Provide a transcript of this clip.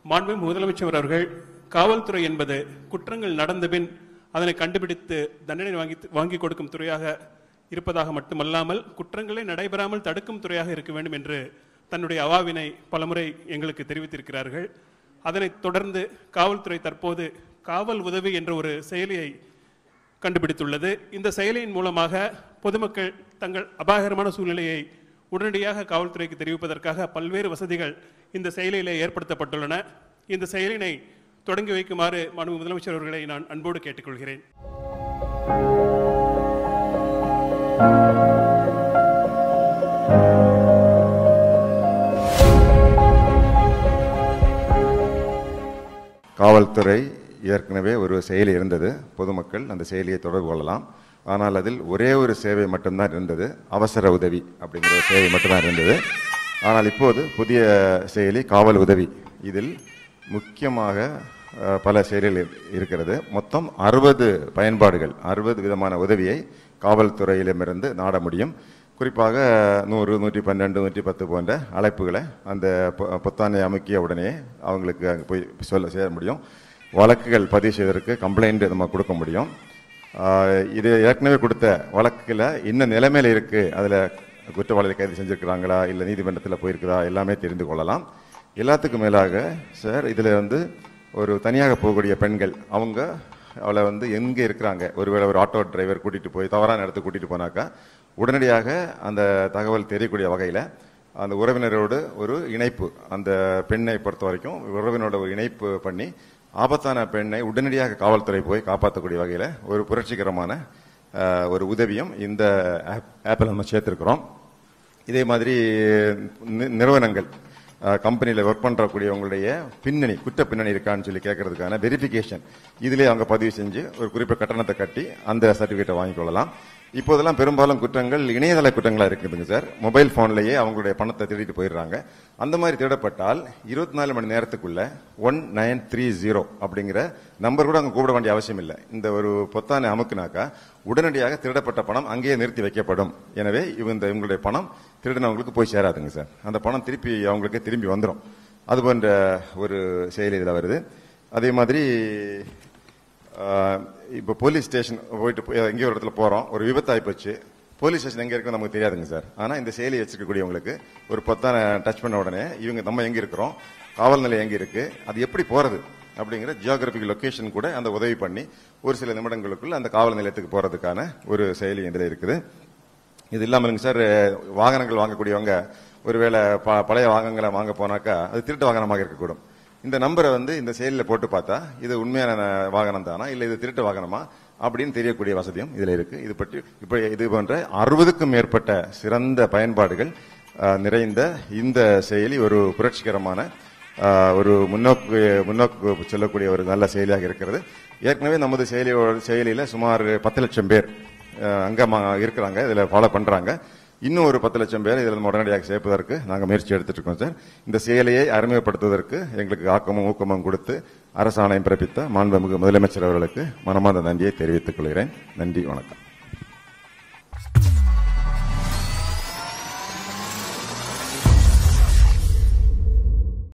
மாண்புமிகு முதலமைச்சர் அவர்கள் காவல்துறை என்பது குற்றங்கள் நடந்தபின் அதனை கண்டுபிடித்து தண்டனை வாங்கி வாங்கி கொடுக்கும் துறையாக இருப்பதாக மட்டுமல்லாமல் குற்றங்களே நடைபெறாமல் தடுக்கும் துறையாக இருக்க வேண்டும் என்று தன்னுடைய அவாவினை பலமுறை எங்களுக்கு தெரிவித்திருக்கிறார்கள் அதனைத் தொடர்ந்து காவல்துறை தற்போது காவல் உதவி என்ற ஒரு செயலியை கண்டுபிடித்துள்ளது இந்த செயலியின் மூலமாக பொதுமக்கள் தங்கள் அபாயகரமான சூழ்நிலையை உடனடியாக காவல்துறைக்கு தெரிவிப்பதற்காக பல்வேறு வசதிகள் இந்த செயலியிலே ஏற்படுத்தப்பட்டுள்ளன இந்த செயலினை தொடங்கி வைக்குமாறு மாண்பு முதலமைச்சர் அவர்களை நான் அன்போடு கேட்டுக்கொள்கிறேன் காவல்துறை ஏற்கனவே ஒரு செயலி இருந்தது பொதுமக்கள் அந்த செயலியை தொடர்பு கொள்ளலாம் ஆனால் அதில் ஒரே ஒரு சேவை மட்டும்தான் இருந்தது அவசர உதவி அப்படிங்கிற ஒரு சேவை மட்டும்தான் இருந்தது ஆனால் இப்போது புதிய செயலி காவல் உதவி இதில் முக்கியமாக அஹ், பல செயலிகள் இரு- இருக்கிறது மொத்தம் அறுபது பயன்பாடுகள் அறுபது விதமான உதவியை காவல்துறையிடமிருந்து நாட முடியும் குறிப்பாக நூறு நூற்றி பன்னெண்டு நூற்றி பத்து போன்ற அழைப்புகளை அந்த பொ- பொத்தானை அமுக்கிய உடனே அவங்களுக்கு அங்கே போய் சொல்ல சேர முடியும் வழக்குகள் பதிவு செய்வதற்கு கம்ப்ளைண்ட் நம்ம கொடுக்க முடியும் ஆஹ் இது ஏற்கனவே கொடுத்த வழக்கில் இன்னும் நிலைமையில் இருக்குது அதில் குற்றவாளியை கைது செஞ்சுருக்கிறாங்களா இல்லை நீதிமன்றத்தில் போயிருக்குதா எல்லாமே தெரிந்து கொள்ளலாம் எல்லாத்துக்கும் மேலாக சார் இதில் வந்து ஒரு தனியாக போகக்கூடிய பெண்கள் அவங்க அவளை வந்து எங்கே இருக்கிறாங்க ஒருவேளை ஒரு ஆட்டோ டிரைவர் கூட்டிகிட்டு போய் தவறான இடத்துக்கு கூட்டிகிட்டு போனாக்கா உடனடியாக அந்த தகவல் தெரியக்கூடிய வகையில் அந்த உறவினரோடு ஒரு இணைப்பு அந்த பெண்ணை பொறுத்த வரைக்கும் உறவினரோட ஒரு இணைப்பு பண்ணி ஆபத்தான பெண்ணை உடனடியாக காவல்துறை போய் காப்பாற்றக்கூடிய வகையில் ஒரு புரட்சிகரமான அஹ், ஒரு உதவியும் இந்த ஆப் ஆப்பில் நம்ம சேர்த்துருக்கிறோம் இதே மாதிரி நி- நிறுவனங்கள் கம்பெனியில் ஒர்க் பண்ணுறக்கூடியவங்களுடைய பின்னணி குற்ற பின்னணி இருக்கான்னு சொல்லி கேட்கறதுக்கான வெரிஃபிகேஷன் இதிலே அவங்க பதிவு செஞ்சு ஒரு குறிப்பிட்ட கட்டணத்தை கட்டி அந்த சர்டிஃபிகேட்டை வாங்கிக் கொள்ளலாம் இப்போதெல்லாம் பெரும்பாலும் குற்றங்கள் இணையதள குற்றங்களா இருக்குதுங்க சார் மொபைல் போன்லயே அவங்களுடைய பணத்தை திருடிட்டு போயிடுறாங்க அந்த மாதிரி திருடப்பட்டால் இருபத்தி நாலு மணி நேரத்துக்குள்ள ஒன் நைன் த்ரீ ஜீரோ அப்படிங்கிற நம்பர் கூட அங்க கூப்பிட வேண்டிய அவசியம் இல்லை இந்த ஒரு பொத்தானை அமுக்குனாக்கா உடனடியாக திருடப்பட்ட பணம் அங்கேயே நிறுத்தி வைக்கப்படும் எனவே இவ- இந்த இவங்களுடைய பணம் திருடினவங்களுக்கு போய் சேராதுங்க சார் அந்த பணம் திருப்பி அவங்களுக்கு திரும்பி வந்துடும் அது போன்ற ஒரு செயல் இதில் வருது அதே மாதிரி ஆஹ், இப்போ போலீஸ் ஸ்டேஷன் போயிட்டு போய் எங்கேயோ ஒரு இடத்துல போறோம் ஒரு விபத்து ஆயிப்போச்சு போலீஸ் ஸ்டேஷன் எங்க இருக்குன்னு நமக்கு தெரியாதுங்க சார் ஆனா இந்த செயலி வச்சிருக்கக்கூடியவங்களுக்கு ஒரு பொத்தான டச் பண்ண உடனே இவங்க நம்ம எங்க இருக்கிறோம் காவல் நிலையம் எங்க இருக்கு அது எப்படி போறது அப்படிங்கிற ஜியோகிராபிக் லொகேஷன் கூட அந்த உதவி பண்ணி ஒரு சில நிமிடங்களுக்குள்ள அந்த காவல் நிலையத்துக்கு போறதுக்கான ஒரு செயலி இதில் இருக்குது இது இல்லாமலுங்க சார் வாகனங்கள் வாங்கக்கூடியவங்க ஒருவேளை ப- பழைய வாகனங்களை வாங்க போனாக்கா அது திருட்டு வாகனமாக இருக்கக்கூடும் இந்த நம்பரை வந்து இந்த செயலியில் போட்டு பார்த்தா இது உண்மையான வாகனம் தானா இல்லை இது திருட்டு வாகனமா அப்படின்னு தெரியக்கூடிய வசதியும் இதில் இருக்கு இது பற்றி இப்போ இது போன்ற அறுபதுக்கும் மேற்பட்ட சிறந்த பயன்பாடுகள் அஹ், நிறைந்த இந்த செயலி ஒரு புரட்சிகரமான ஆஹ் ஒரு முன்னோக்கு முன்னோக்கு செல்லக்கூடிய ஒரு நல்ல செயலியாக இருக்கிறது ஏற்கனவே நமது செயலியோட செயலியில சுமார் பத்து லட்சம் பேர் ஆஹ் அங்கமா இருக்கிறாங்க இதுல ஃபாலோ பண்றாங்க இன்னும் ஒரு பத்து லட்சம் பேர் இதில் உடனடியாக சேர்ப்பதற்கு நாங்கள் முயற்சி எடுத்துட்டு இருக்கோம் சார் இந்த செயலியை அறிமுகப்படுத்துவதற்கு எங்களுக்கு ஆக்கமும் ஊக்கமும் கொடுத்து அரசாணையம் பிறப்பித்த மாண்புமிகு முதலமைச்சர் அவர்களுக்கு மனமார்ந்த நன்றியை தெரிவித்துக் கொள்கிறேன் நன்றி வணக்கம்